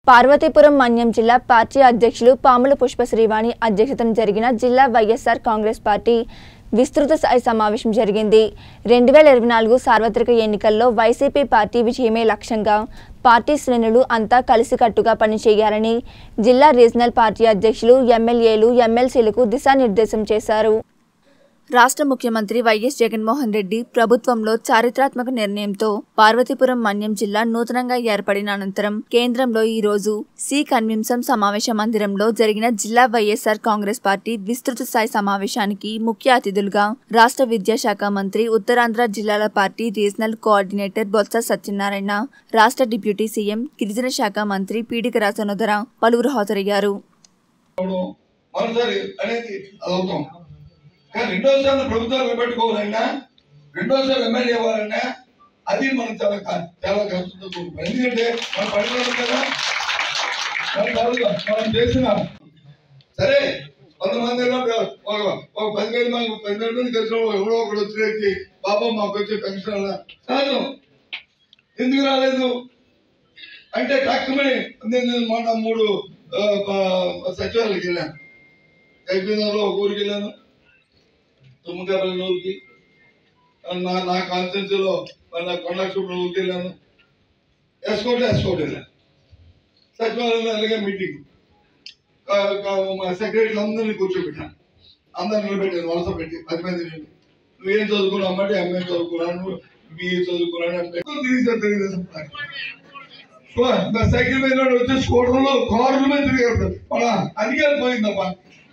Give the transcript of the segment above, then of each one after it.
పార్వతీపురం మన్యం జిల్లా పార్టీ అధ్యక్షులు పాముల పుష్ప శ్రీవాణి అధ్యక్షతన జరిగిన జిల్లా వైఎస్ఆర్ కాంగ్రెస్ పార్టీ విస్తృత స్థాయి సమావేశం జరిగింది రెండు వేల ఇరవై నాలుగు సార్వత్రిక ఎన్నికల్లో వైసీపీ పార్టీ విజయమే లక్ష్యంగా పార్టీ శ్రేణులు అంతా కలిసికట్టుగా పనిచేయాలని జిల్లా రీజనల్ పార్టీ అధ్యక్షులు ఎమ్మెల్యేలు ఎమ్మెల్సీలకు దిశానిర్దేశం చేశారు రాష్ట్ర ముఖ్యమంత్రి వైఎస్ జగన్మోహన్ రెడ్డి ప్రభుత్వంలో చారిత్రాత్మక నిర్ణయంతో పార్వతీపురం మన్యం జిల్లా నూతనంగా ఏర్పడిన అనంతరం కేంద్రంలో ఈ రోజు సి కన్వింసం సమావేశ మందిరంలో జరిగిన జిల్లా వైఎస్ఆర్ కాంగ్రెస్ పార్టీ విస్తృత స్థాయి సమావేశానికి ముఖ్య అతిథులుగా రాష్ట్ర విద్యాశాఖ మంత్రి ఉత్తరాంధ్ర జిల్లాల party regional coordinator Botsa Satyanarayana రాష్ట్ర డిప్యూటీ సీఎం గిరిజన శాఖ మంత్రి పీడిక రాజనోదర పలువురు హాజరయ్యారు అవడం మరోసారి అనేది అదవుతాం కానీ రెండోసారి ప్రభుత్వాలు పెట్టుకోవాలన్నా రెండోసారి ఎమ్మెల్యే అవ్వాలన్నా అది మనం చాలా క- చాలా కష్టంతో కూడుకున్న పని. ఎందుకంటే మనం పడినాం కదా మనం కాదుగా, మనం చేసిన సరే కొంతమంది ఏమో ఒక ఒక పదివేల మంది పదివేల మంది కలిసిన వాళ్ళు ఎవరో ఒకడు వచ్చి పాపం మాకు వచ్చే పెన్షన్ అలా కాదు ఎందుకు రాలేదు అంటే టక్కుమని నేను నేను మొన్న మూడు ఆ, ఆ, సచివాలయాలకు వెళ్ళాను కైపీనలో ఒక ఊరికి వెళ్ళాను తుమ్మకాపల్లి ఊరికి నా నా కాన్స్టిట్యూన్సీలో మన కొండక్షుడు ఊరికి వెళ్ళాను ఎస్కోట్ ఎస్కోట్ వెళ్ళాను సచివాలయంలో అలాగే మీటింగ్ మా సెక్రటరీ అందరినీ కూర్చోబెట్టాను అందరిని నిలబెట్టాను వలస పెట్టి పది మంది నువ్వేం చదువుకున్నావు అమ్మంటే ఎంఏ చదువుకున్నాను నువ్వు బిఏ చదువుకున్నాను అంటే తెలుగుదేశం తెలుగుదేశం పార్టీ. మా సైకిల్ మీద వాడు వచ్చి స్కూటర్లో కార్ల మీద తిరిగారు మన అధికారం పోయిందమ్మా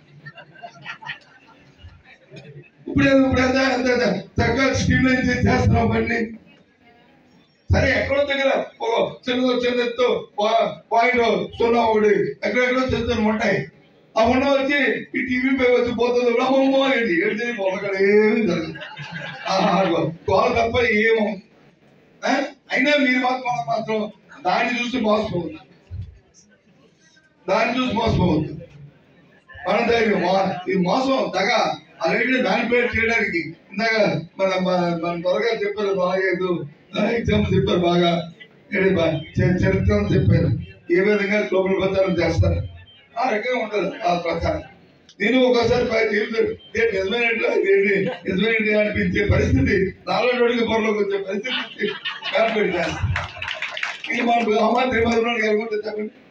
ఇప్పుడు ఏదో- ఇప్పుడు ఎంత ఎంత ఎంత చక్కగా స్టీమ్ లైన్ చేసి చేస్తున్నాం బండి సరే ఎక్కడో దగ్గర ఒక చిన్న చిన్న ఎత్తు పా- పాయింట్ సున్నా ఒకటి ఎక్కడెక్కడో చిన్న చిన్న ఉంటాయి ఆ ఉండ వచ్చి ఈ టీవీ పై వచ్చి పోతుంది బ్రహ్మమ్మ ఏంటి ఏంటి అక్కడ ఏమీ జరగదు గోల తప్ప ఏమో ఆ? అయినా మీరు మాత్రం మాత్రం దాన్ని చూసి మోసపోవద్దు దాన్ని చూసి మోసపోవద్దు మన ధైర్యం మో- ఈ మోసం దగ అలాగే దాని పేరు చేయడానికి ఇందాక మన మన- మన త్వరగా చెప్పారు నాలుగైదు ఎగ్జాంపుల్ చెప్పారు బాగా ఏంటి బా- చ- చరిత్రను చెప్పారు ఏ విధంగా గ్లోబల్ ప్రచారం చేస్తారు ఆ రకంగా ఉంటుంది ఆ ప్రచారం నేను ఒక్కోసారి పై తీరుతాడు నిజమైనట్లు ఇదేంటి నిజమైనట్టు అనిపించే పరిస్థితి నాలో నోడికి పొరలోకి వచ్చే పరిస్థితి ఏర్పడింది ఇంక మనం అమ్మ తిరుమల కలుగుతుంది చెప్పండి